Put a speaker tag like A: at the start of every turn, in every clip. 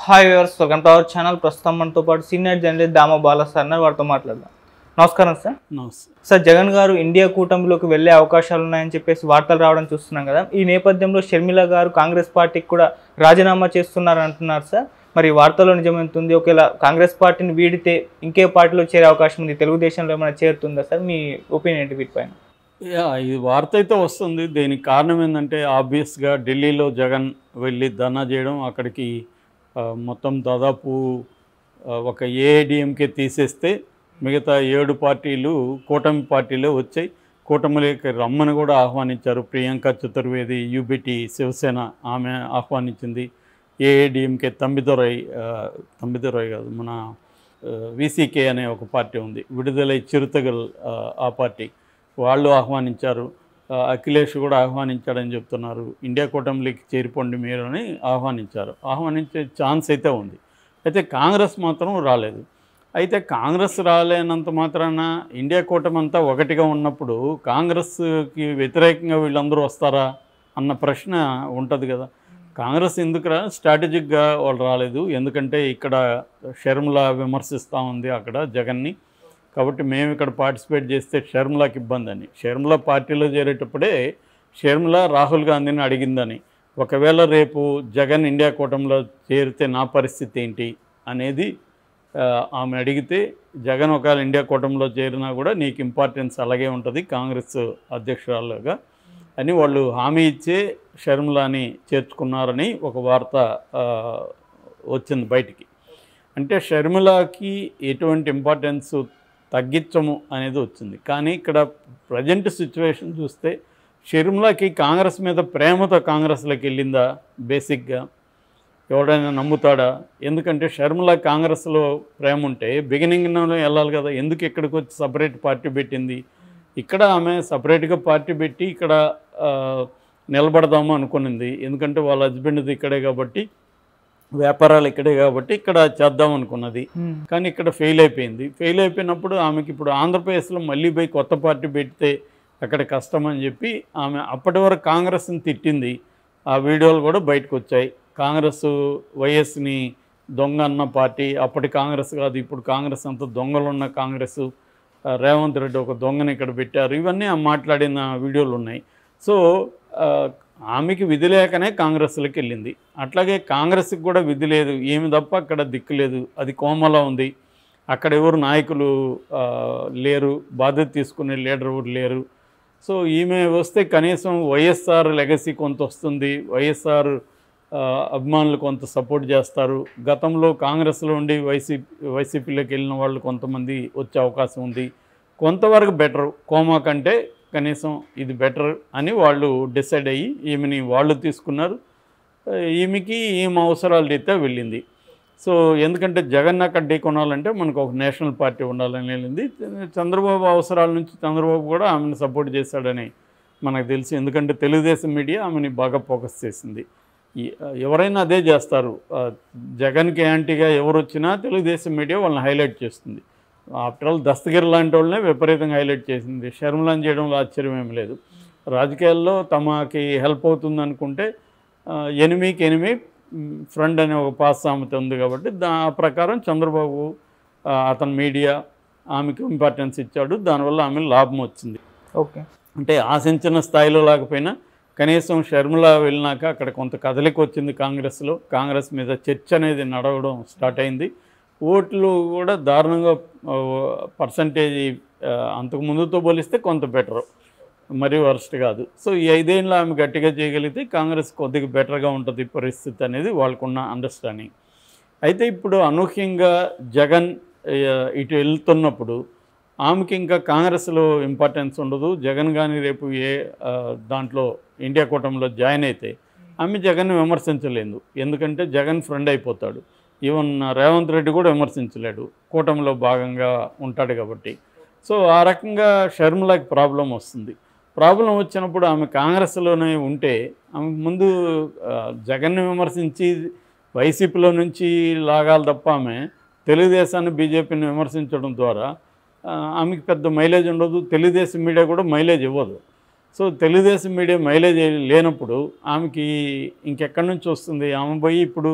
A: Hi viewers welcome to our channel ప్రస్తుతం మనతో పాటు senior journalist Damo Bala sir ఉన్నారు వారితో మాట్లాడదాం నమస్కారం సార్
B: నమస్తే
A: సార్ జగన్ గారు ఇండియా కూటమిలోకి వెళ్ళే అవకాశాలు ఉన్నాయని చెప్పేసి వార్తలు రావడం చూస్తున్నాం కదా ఈ నేపథ్యంలో షర్మిల గారు కాంగ్రెస్ పార్టీకి కూడా రాజీనామా చేస్తున్నారు అంటున్నారు సార్ మరి ఈ వార్తలో నిజమవుతుంది ఒకవేళ కాంగ్రెస్ పార్టీని వీడితే ఇంకే పార్టీలో చేరే అవకాశం ఉంది తెలుగుదేశంలో ఏమైనా చేరుతుందా సార్ మీ ఒపీనియన్ ఏంటి వీటిపైన
B: యా ఇది వార్త అయితే వస్తుంది దీనికి కారణం ఏంటంటే ఆబ్వియస్గా ఢిల్లీలో జగన్ వెళ్ళి ధర్నా చేయడం అక్కడికి ఆ, మొత్తం దాదాపు ఆ, ఒక ఏఐడిఎంకే తీసేస్తే మిగతా ఏడు పార్టీలు కూటమి పార్టీలే వచ్చాయి కూటమిలోకి రమ్మని కూడా ఆహ్వానించారు ప్రియాంక చతుర్వేది యూబిటి శివసేన ఆమె ఆహ్వానించింది ఏఐడిఎంకే తంబిదొరై ఆ, తంబిదొరై కాదు మన విసికే అనే ఒక పార్టీ ఉంది విడుదలై చిరుతగల్ ఆ, ఆ పార్టీ వాళ్ళు ఆహ్వానించారు ఆ, అఖిలేష్ కూడా ఆహ్వానించాడని చెప్తున్నారు ఇండియా కూటమిలోకి చేరిపోండి మీరు అని ఆహ్వానించారు ఆహ్వానించే ఛాన్స్ అయితే ఉంది అయితే కాంగ్రెస్ మాత్రం రాలేదు అయితే కాంగ్రెస్ రాలేనంత మాత్రాన ఇండియా కూటమి అంతా ఒకటిగా ఉన్నప్పుడు కాంగ్రెస్కి వ్యతిరేకంగా వీళ్ళందరూ వస్తారా అన్న ప్రశ్న ఉంటుంది కదా కాంగ్రెస్ ఎందుకు రా స్ట్రాటజిక్గా వాళ్ళు రాలేదు ఎందుకంటే ఇక్కడ షర్మిల విమర్శిస్తూ ఉంది అక్కడ జగన్ని కాబట్టి మేము ఇక్కడ పార్టిసిపేట్ చేస్తే షర్మిలాకి ఇబ్బంది అని షర్మిల పార్టీలో చేరేటప్పుడే షర్మిల రాహుల్ గాంధీని అడిగిందని ఒకవేళ రేపు జగన్ ఇండియా కూటమిలో చేరితే నా పరిస్థితి ఏంటి అనేది ఆ, ఆమె అడిగితే జగన్ ఒకవేళ ఇండియా కూటమిలో చేరినా కూడా నీకు ఇంపార్టెన్స్ అలాగే ఉంటుంది కాంగ్రెస్ అధ్యక్షురాలుగా అని వాళ్ళు హామీ ఇచ్చే షర్మిలాని చేర్చుకున్నారని ఒక వార్త ఆ, వచ్చింది బయటికి అంటే షర్మిలాకి ఎటువంటి ఇంపార్టెన్స్ తగ్గించము అనేది వచ్చింది కానీ ఇక్కడ ప్రజెంట్ సిచ్యువేషన్ చూస్తే షర్మిలాకి కాంగ్రెస్ మీద ప్రేమతో కాంగ్రెస్లోకి వెళ్ళిందా బేసిక్గా ఎవడైనా నమ్ముతాడా ఎందుకంటే షర్మిల కాంగ్రెస్లో ప్రేమ ఉంటే బిగినింగ్లో వెళ్ళాలి కదా ఎందుకు ఇక్కడికి వచ్చి సపరేట్ పార్టీ పెట్టింది ఇక్కడ ఆమె సపరేట్గా పార్టీ పెట్టి ఇక్కడ ఆ, నిలబడదాము అనుకునింది ఎందుకంటే వాళ్ళ హస్బెండ్ది ఇక్కడే కాబట్టి వ్యాపారాలు ఇక్కడే కాబట్టి ఇక్కడ చేద్దాం అనుకున్నది కానీ ఇక్కడ ఫెయిల్ అయిపోయింది ఫెయిల్ అయిపోయినప్పుడు ఆమెకి ఇప్పుడు ఆంధ్రప్రదేశ్లో మళ్ళీ పోయి కొత్త పార్టీ పెడితే అక్కడ కష్టం అని చెప్పి ఆమె అప్పటి వరకు కాంగ్రెస్ని తిట్టింది ఆ వీడియోలు కూడా బయటకు వచ్చాయి కాంగ్రెస్ వైఎస్ని దొంగ అన్న పార్టీ అప్పటి కాంగ్రెస్ కాదు ఇప్పుడు కాంగ్రెస్ అంతా దొంగలున్న కాంగ్రెస్ ఆ, రేవంత్ రెడ్డి ఒక దొంగని ఇక్కడ పెట్టారు ఇవన్నీ ఆమె మాట్లాడిన వీడియోలు ఉన్నాయి సో ఆ, ఆమెకి విధి లేకనే కాంగ్రెస్లోకి వెళ్ళింది అట్లాగే కాంగ్రెస్కి కూడా విధి లేదు ఏమి తప్ప అక్కడ దిక్కు లేదు అది కోమలా ఉంది అక్కడ ఎవరు నాయకులు ఆ, లేరు బాధ్యత తీసుకునే లీడర్ ఎవరు లేరు సో ఈమె వస్తే కనీసం వైఎస్ఆర్ లెగసీ కొంత వస్తుంది వైఎస్ఆర్ ఆ, అభిమానులు కొంత సపోర్ట్ చేస్తారు గతంలో కాంగ్రెస్లో ఉండి వైసీపీ వైసీపీలోకి వెళ్ళిన వాళ్ళు కొంతమంది వచ్చే అవకాశం ఉంది కొంతవరకు బెటర్ కోమా కంటే కనీసం ఇది బెటర్ అని వాళ్ళు డిసైడ్ అయ్యి ఈమెని వాళ్ళు తీసుకున్నారు ఆ, ఈమెకి ఈమె అవసరాలు రీత్యా వెళ్ళింది సో ఎందుకంటే జగన్ అక్కడ ఢీకొనాలంటే మనకు ఒక నేషనల్ పార్టీ ఉండాలని వెళ్ళింది చంద్రబాబు అవసరాల నుంచి చంద్రబాబు కూడా ఆమెను సపోర్ట్ చేశాడని మనకు తెలుసు ఎందుకంటే తెలుగుదేశం మీడియా ఆమెని బాగా ఫోకస్ చేసింది ఈ- ఎవరైనా అదే చేస్తారు ఆ, జగన్కి యాంటీగా ఎవరు వచ్చినా తెలుగుదేశం మీడియా వాళ్ళని హైలైట్ చేస్తుంది ఆఫ్టర్ ఆల్ దస్తగిరి లాంటి వాళ్ళనే విపరీతంగా హైలైట్ చేసింది షర్మిలాని చేయడంలో ఆశ్చర్యం ఏమి లేదు రాజకీయాల్లో తమకి హెల్ప్ అవుతుంది అనుకుంటే ఎనిమికి ఎనిమి ఫ్రెండ్ అనే ఒక పాస్ సామెత ఉంది కాబట్టి దా ఆ ప్రకారం చంద్రబాబు ఆ, అతని మీడియా ఆమెకు ఇంపార్టెన్స్ ఇచ్చాడు దానివల్ల ఆమె లాభం వచ్చింది
A: ఓకే
B: అంటే ఆశించిన స్థాయిలో లేకపోయినా కనీసం షర్మిల వెళ్ళినాక అక్కడ కొంత కదలిక వచ్చింది కాంగ్రెస్లో కాంగ్రెస్ మీద చర్చ అనేది నడవడం స్టార్ట్ అయింది ఓట్లు కూడా దారుణంగా పర్సంటేజ్ అంతకు ముందుతో పోలిస్తే కొంత బెటర్ మరీ వర్స్ట్ కాదు సో ఈ ఐదేళ్ళు ఆమె గట్టిగా చేయగలిగితే కాంగ్రెస్ కొద్దిగా బెటర్గా ఉంటుంది పరిస్థితి అనేది వాళ్ళకున్న అండర్స్టాండింగ్ అయితే ఇప్పుడు అనూహ్యంగా జగన్ ఆ, ఇటు వెళ్తున్నప్పుడు ఆమెకి ఇంకా కాంగ్రెస్లో ఇంపార్టెన్స్ ఉండదు జగన్ కానీ రేపు ఏ ఆ, దాంట్లో ఇండియా కూటమిలో జాయిన్ అయితే ఆమె జగన్ విమర్శించలేదు ఎందుకంటే జగన్ ఫ్రెండ్ అయిపోతాడు ఈవెన్ రేవంత్ రెడ్డి కూడా విమర్శించలేడు కూటమిలో భాగంగా ఉంటాడు కాబట్టి సో ఆ రకంగా షర్మిలాకి ప్రాబ్లం వస్తుంది ప్రాబ్లం వచ్చినప్పుడు ఆమె కాంగ్రెస్లోనే ఉంటే ఆమె ముందు ఆ, జగన్ని విమర్శించి వైసీపీలో నుంచి లాగాలి తప్ప ఆమె తెలుగుదేశాన్ని బీజేపీని విమర్శించడం ద్వారా ఆ, ఆమెకి పెద్ద మైలేజ్ ఉండదు తెలుగుదేశం మీడియా కూడా మైలేజ్ ఇవ్వదు సో తెలుగుదేశం మీడియా మైలేజ్ లేనప్పుడు ఆమెకి ఇంకెక్కడి నుంచి వస్తుంది ఆమె పోయి ఇప్పుడు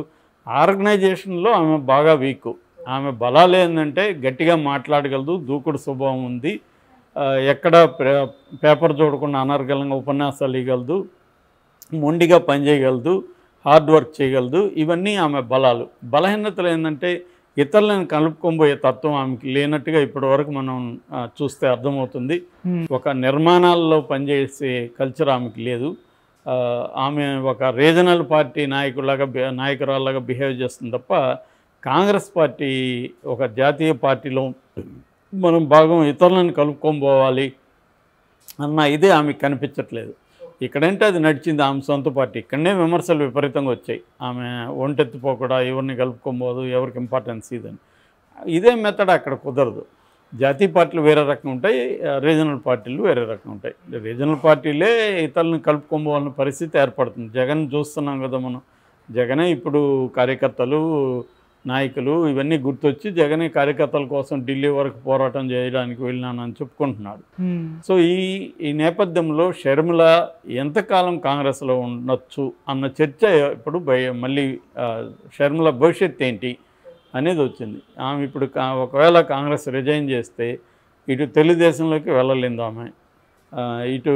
B: ఆర్గనైజేషన్లో ఆమె బాగా వీక్ ఆమె బలాలు ఏంటంటే గట్టిగా మాట్లాడగలదు దూకుడు స్వభావం ఉంది ఆ, ఎక్కడ పే- పేపర్ చూడకుండా అనర్గళంగా ఉపన్యాసాలు ఇవ్వగలదు మొండిగా పనిచేయగలదు హార్డ్ వర్క్ చేయగలదు ఇవన్నీ ఆమె బలాలు బలహీనతలు ఏంటంటే ఇతరులను కలుపుకొనిపోయే తత్వం ఆమెకి లేనట్టుగా ఇప్పటివరకు మనం ఆ, చూస్తే అర్థమవుతుంది
A: Hmm.
B: ఒక నిర్మాణాల్లో పనిచేసే కల్చర్ ఆమెకి లేదు ఆ, ఆమె ఒక రీజనల్ పార్టీ నాయకులాగా బి- నాయకురాల్లాగా బిహేవ్ చేస్తుంది తప్ప కాంగ్రెస్ పార్టీ ఒక జాతీయ పార్టీలో మనం భాగం ఇతరులను కలుపుకొని పోవాలి అన్న ఇది ఆమెకు కనిపించట్లేదు ఇక్కడంటే అది నడిచింది ఆమె సొంత పార్టీ ఇక్కడనే విమర్శలు విపరీతంగా వచ్చాయి ఆమె ఒంటెత్తిపోకుండా ఎవరిని కలుపుకోబోదు ఎవరికి ఇంపార్టెన్స్ ఇదని ఇదే మెథడ్ అక్కడ కుదరదు జాతీయ పార్టీలు వేరే రకం ఉంటాయి ఆ, రీజనల్ పార్టీలు వేరే రకం ఉంటాయి రీజనల్ పార్టీలే ఇతరులను కలుపుకోవాలన్న పరిస్థితి ఏర్పడుతుంది జగన్ చూస్తున్నాం కదా మనం జగనే ఇప్పుడు కార్యకర్తలు నాయకులు ఇవన్నీ గుర్తొచ్చి జగనే కార్యకర్తల కోసం ఢిల్లీ వరకు పోరాటం చేయడానికి వెళ్ళినానని చెప్పుకుంటున్నాడు
A: Hmm.
B: సో ఈ ఈ నేపథ్యంలో షర్మిల ఎంతకాలం కాంగ్రెస్లో ఉండొచ్చు అన్న చర్చ ఇప్పుడు బయ- మళ్ళీ ఆ, షర్మిల భవిష్యత్ ఏంటి అనేది వచ్చింది ఆమె ఇప్పుడు కా- ఒకవేళ కాంగ్రెస్ రిజైన్ చేస్తే ఇటు తెలుగుదేశంలోకి వెళ్ళలేదు ఆమె ఆ, ఇటు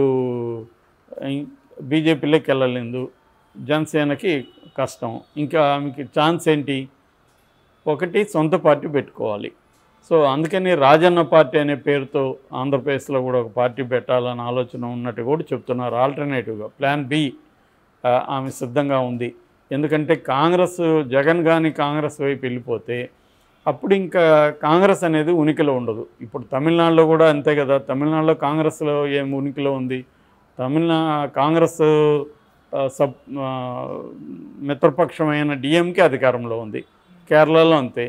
B: బీజేపీలోకి వెళ్ళలేదు జనసేనకి కష్టం ఇంకా ఆమెకి ఛాన్స్ ఏంటి ఒకటి సొంత పార్టీ పెట్టుకోవాలి సో అందుకని రాజన్న పార్టీ అనే పేరుతో ఆంధ్రప్రదేశ్లో కూడా ఒక పార్టీ పెట్టాలని ఆలోచన ఉన్నట్టు కూడా చెప్తున్నారు ఆల్టర్నేటివ్గా ప్లాన్ బి ఆమె సిద్ధంగా ఉంది ఎందుకంటే కాంగ్రెస్ జగన్ కానీ కాంగ్రెస్ వైపు వెళ్ళిపోతే అప్పుడు ఇంకా కాంగ్రెస్ అనేది ఉనికిలో ఉండదు ఇప్పుడు తమిళనాడులో కూడా అంతే కదా తమిళనాడులో కాంగ్రెస్లో ఏం ఉనికిలో ఉంది తమిళనా కాంగ్రెస్ ఆ, సబ్ ఆ, మిత్రపక్షమైన డిఎంకే అధికారంలో ఉంది కేరళలో అంతే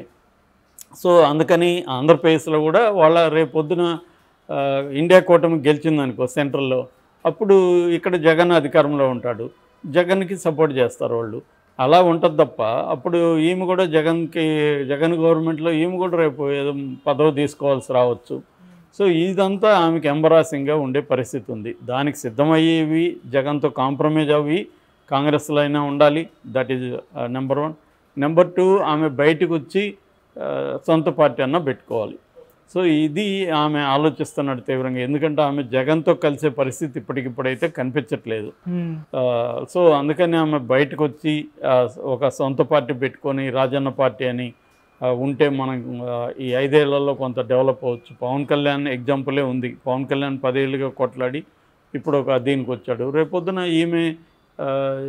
B: సో అందుకని ఆంధ్రప్రదేశ్లో కూడా వాళ్ళ రేపొద్దున ఆ, ఇండియా కూటమి గెలిచిందనుకో సెంట్రల్లో అప్పుడు ఇక్కడ జగన్ అధికారంలో ఉంటాడు జగన్కి సపోర్ట్ చేస్తారు వాళ్ళు అలా ఉంటుంది తప్ప అప్పుడు ఈమె కూడా జగన్కి జగన్ గవర్నమెంట్లో ఈమె కూడా రేపు ఏదో పదవి తీసుకోవాల్సి రావచ్చు సో ఇదంతా ఆమెకి ఎంబరాసింగ్గా ఉండే పరిస్థితి ఉంది దానికి సిద్ధమయ్యేవి జగన్తో కాంప్రమైజ్ అవి కాంగ్రెస్లో అయినా ఉండాలి that is number one number two ఆమె బయటకు వచ్చి ఆ, సొంత పార్టీ అన్న పెట్టుకోవాలి సో ఇది ఆమె ఆలోచిస్తున్నట్టు తీవ్రంగా ఎందుకంటే ఆమె జగన్తో కలిసే పరిస్థితి ఇప్పటికిప్పుడైతే కనిపించట్లేదు
A: Hmm.
B: ఆ, సో అందుకని ఆమె బయటకు వచ్చి ఆ, ఒక సొంత పార్టీ పెట్టుకొని రాజన్న పార్టీ అని ఆ, ఉంటే మనం ఆ, ఈ ఐదేళ్లలో కొంత డెవలప్ అవ్వచ్చు పవన్ కళ్యాణ్ ఎగ్జాంపులే ఉంది పవన్ కళ్యాణ్ పదేళ్ళుగా కొట్లాడి ఇప్పుడు ఒక దీనికి వచ్చాడు రేపొద్దున ఈమె ఆ,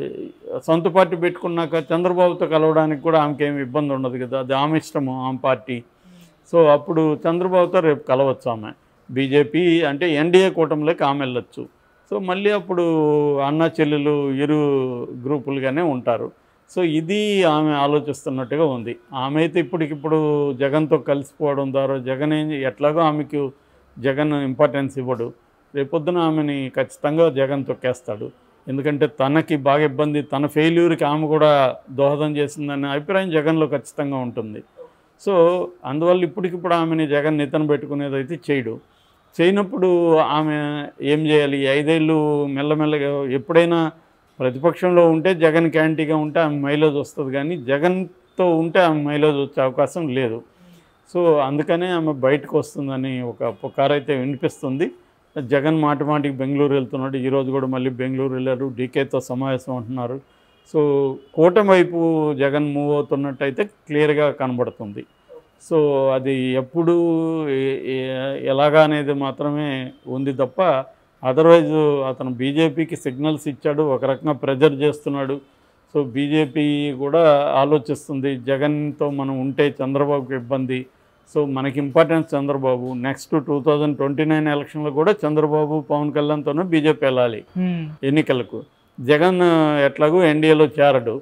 B: సొంత పార్టీ పెట్టుకున్నాక చంద్రబాబుతో కలవడానికి కూడా ఆమెకి ఏమి ఇబ్బంది ఉండదు కదా అది ఆమె ఇష్టము ఆమె పార్టీ సో అప్పుడు చంద్రబాబుతో రేపు కలవచ్చు ఆమె బీజేపీ అంటే ఎన్డీఏ కూటమిలోకి ఆమె వెళ్ళొచ్చు సో మళ్ళీ అప్పుడు అన్న చెల్లెలు ఇరు గ్రూపులుగానే ఉంటారు సో ఇది ఆమె ఆలోచిస్తున్నట్టుగా ఉంది ఆమె అయితే ఇప్పటికిప్పుడు జగన్తో కలిసిపోవడం ద్వారా జగన్ ఏం ఎట్లాగో ఆమెకు జగన్ ఇంపార్టెన్స్ ఇవ్వడు రేపొద్దున ఆమెని ఖచ్చితంగా జగన్ తొక్కేస్తాడు ఎందుకంటే తనకి బాగా ఇబ్బంది తన ఫెయిల్యూర్కి ఆమె కూడా దోహదం చేసిందనే అభిప్రాయం జగన్లో ఖచ్చితంగా ఉంటుంది సో అందువల్ల ఇప్పటికిప్పుడు ఆమెని జగన్ నితన పెట్టుకునేది అయితే చేయడు చేయనప్పుడు ఆమె ఏం చేయాలి ఈ ఐదేళ్ళు మెల్లమెల్లగా ఎప్పుడైనా ప్రతిపక్షంలో ఉంటే జగన్ క్యాంటీగా ఉంటే ఆమె మైలేజ్ వస్తుంది కానీ జగన్తో ఉంటే ఆమె మైలేజ్ వచ్చే అవకాశం లేదు సో అందుకనే ఆమె బయటకు వస్తుందని ఒక పుకారైతే వినిపిస్తుంది జగన్ మాటి మాటికి బెంగళూరు వెళ్తున్నాడు ఈరోజు కూడా మళ్ళీ బెంగళూరు వెళ్ళారు డీకేతో సమావేశం అంటున్నారు సో కూటమి వైపు జగన్ మూవ్ అవుతున్నట్టయితే క్లియర్గా కనబడుతుంది సో అది ఎప్పుడు ఏ- ఏ- ఎలాగా అనేది మాత్రమే ఉంది తప్ప అదర్వైజ్ అతను బీజేపీకి సిగ్నల్స్ ఇచ్చాడు ఒక రకంగా ప్రెజర్ చేస్తున్నాడు సో బీజేపీ కూడా ఆలోచిస్తుంది జగన్తో మనం ఉంటే చంద్రబాబుకి ఇబ్బంది సో మనకి importance Chandrababu next two thousand twenty nine ఎలక్షన్లో కూడా చంద్రబాబు పవన్ కళ్యాణ్తోనే బీజేపీ వెళ్ళాలి
A: Hmm.
B: ఎన్నికలకు జగన్ ఎట్లాగూ ఎన్డీఏలో చేరడు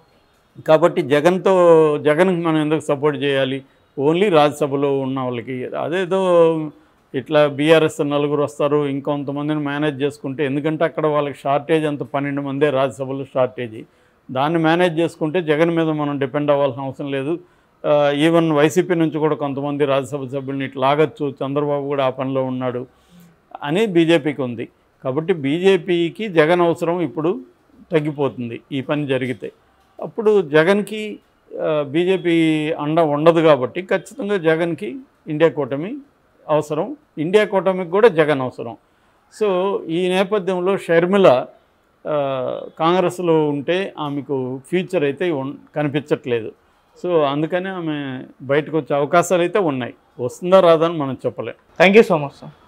B: కాబట్టి జగన్తో జగన్కి మనం ఎందుకు సపోర్ట్ చేయాలి ఓన్లీ రాజ్యసభలో ఉన్న వాళ్ళకి అదేదో ఇట్లా బీఆర్ఎస్ నలుగురు వస్తారు ఇంకొంతమందిని మేనేజ్ చేసుకుంటే ఎందుకంటే అక్కడ వాళ్ళకి షార్టేజ్ అంత పన్నెండు మందే రాజ్యసభలో షార్టేజ్ దాన్ని మేనేజ్ చేసుకుంటే జగన్ మీద మనం డిపెండ్ అవ్వాల్సిన అవసరం లేదు ఆ, ఈవెన్ వైసీపీ నుంచి కూడా కొంతమంది రాజ్యసభ సభ్యుల్ని ఇట్లా లాగచ్చు చంద్రబాబు కూడా ఆ పనిలో ఉన్నాడు అని బీజేపీకి ఉంది కాబట్టి బీజేపీకి జగన్ అవసరం ఇప్పుడు తగ్గిపోతుంది ఈ పని జరిగితే అప్పుడు జగన్కి బీజేపీ అండ ఉండదు కాబట్టి ఖచ్చితంగా జగన్కి ఇండియా కూటమి అవసరం ఇండియా కూటమికి కూడా జగన్ అవసరం సో ఈ నేపథ్యంలో షర్మిల ఆ, కాంగ్రెస్లో ఉంటే ఆమెకు ఫ్యూచర్ అయితే ఉన్- కనిపించట్లేదు సో అందుకని ఆమె బయటకు వచ్చే అవకాశాలు అయితే ఉన్నాయి వస్తుందా రాదని మనం చెప్పలేం
A: thank you so much sir